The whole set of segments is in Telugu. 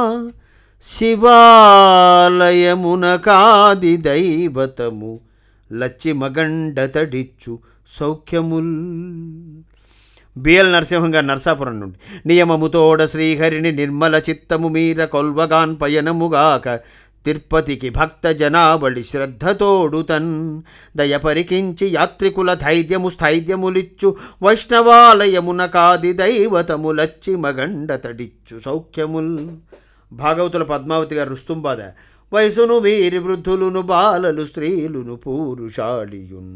శివాలయమున కాది దైవతము లచ్చి మగండతడిచ్చు సౌఖ్యముల్ బిఎల్ నరసింహం గారు నరసాపురం నుండి నియమముతోడ శ్రీహరిని నిర్మల చిత్తము మీర కొల్వగాన్ పయనముగాక తిరుపతికి భక్త జనావళి శ్రద్ధతోడు తన్ దయ పరికించి యాత్రికుల ధైర్యము స్థైర్యములిచ్చు వైష్ణవాలయమున కాది దైవతములచ్చి మగండతడిచ్చు సౌఖ్యముల్ భాగవతుల పద్మావతి గారు రుస్తుంబాద వయసును వీరి వృద్ధులును బాలలు స్త్రీలును పూరుషాళియున్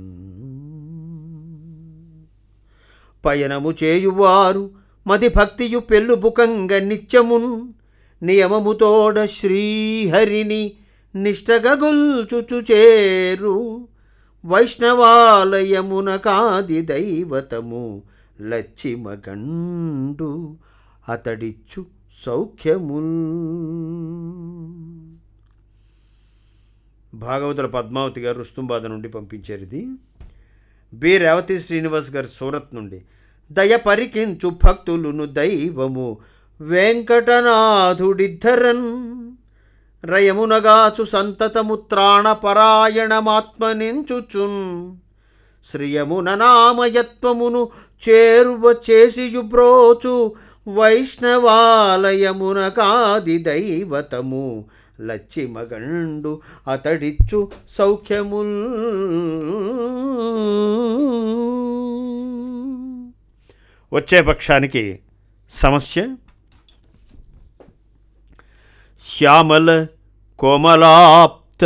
పయనము చేయువారు మది భక్తియు పెళ్ళు బుకంగ నిత్యమున్ నియమముతోడ శ్రీహరిని నిష్టగగుల్చుచు చేరు వైష్ణవాలయమున కాది దైవతము లచ్చిమగండు అతడిచ్చు సౌఖ్యముల్ భాగవతుల పద్మావతి గారు రుస్తుంబాద నుండి పంపించారు ఇది బి రేవతి శ్రీనివాస్ గారు సూరత్ నుండి దయ పరికించు భక్తులును దైవము వెంకటనాథుడిద్ధరన్ రయమునగాచు సంతతము త్రాణపరాయణమాత్మనించుచున్ శ్రియమున నామయత్వమును చేరువ చేసియుబ్రోచు వైష్ణవాలయమున కాది దైవతము లచ్చిమగండు అతడిచ్చు సౌఖ్యముల్ వచ్చే పక్షానికి సమస్య శ్యామల కోమలాప్త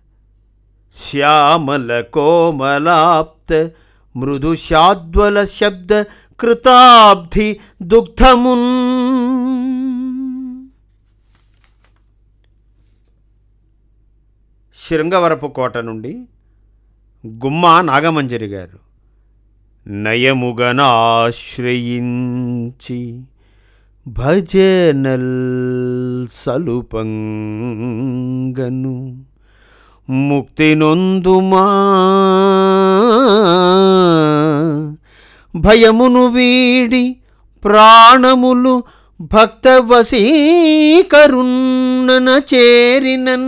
శ్యామల కోమలాప్త మృదు శాద్వల శబ్ద కృతాబ్ధి దుగ్ధమున్ శృంగవరపు కోట నుండి గుమ్మ నాగమంజరి గారు నయముగనాశ్రయించి భజనల్ సలుపంగను ముక్తి నొందుమా భయమును వీడి ప్రాణములు భక్తవశీకరున్నన చేరినన్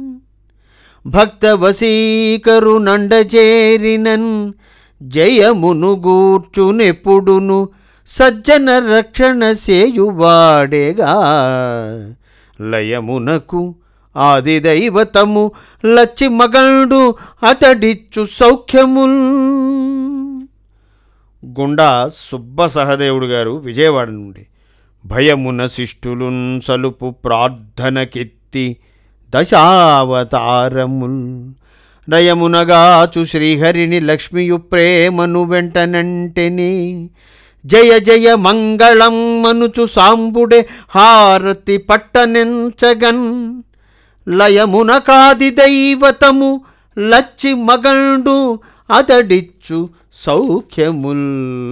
భక్తవశీకరునండ చేరినన్ జయమును గూర్చునెప్పుడును సజ్జన రక్షణ సేయువాడేగా లయమునకు ఆది దైవతము లచ్చి మగండు అతడిచ్చు సౌఖ్యముల్ గుండా సుబ్బ సహదేవుడు గారు విజయవాడ నుండి భయమున శిష్టులున్ సలుపు ప్రార్థనకెత్తి దశావతారముల్ నయమునగాచు శ్రీహరిని లక్ష్మియు ప్రేమను వెంటనంటెని జయ జయ మంగళం మనుచు సాంబుడే హారతి పట్టనెంచగన్ లయమున కాది దైవతము లచ్చి మగండు అతడిచ్చు సౌఖ్యముల్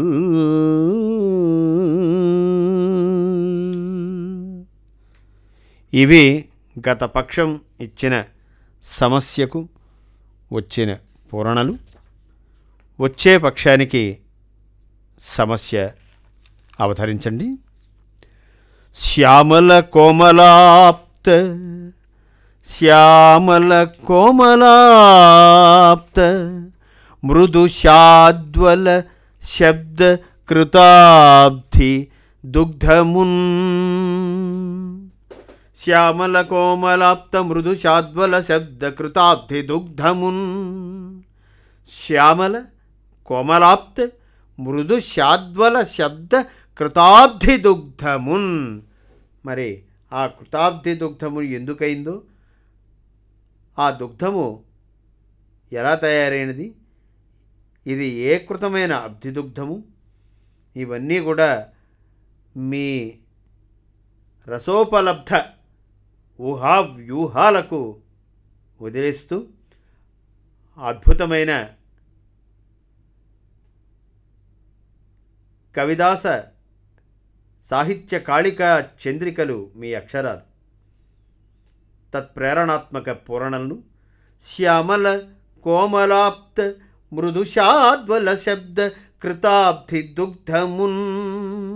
ఇవి గత పక్షం ఇచ్చిన సమస్యకు వచ్చిన పూరణలు వచ్చే పక్షానికి సమస్య అవతరించండి శ్యామల కోమలాప్త శ్యామల కోమలాప్త మృదు శాద్వల శబ్ద కృతాబ్ధి దుగ్ధమున్ శ్యామల కోమలాప్త మృదు శాద్వల శబ్ద కృతాబ్ధి దుగ్ధమున్ శ్యామల కోమలాప్త మృదు శాద్వల శబ్ద కృతాబ్ధి దుగ్ధమున్ మరి ఆ కృతాబ్ధి దుగ్ధము ఎందుకైందో ఆ దుగ్ధము ఎలా తయారైనది ఇది ఏ కృతమైన అబ్ధిదుగ్ధము ఇవన్నీ కూడా మీ రసోపలబ్ధ ఊహా వ్యూహాలకు వదిలేస్తూ అద్భుతమైన కవిదాస సాహిత్య కాళికా చంద్రికలు మీ అక్షరాలు తత్ప్రేరణాత్మక పూరణలను శ్యామల కోమలాప్త మృదుషాద్వల శబ్ద కృతాబ్ధి దుగ్ధమున్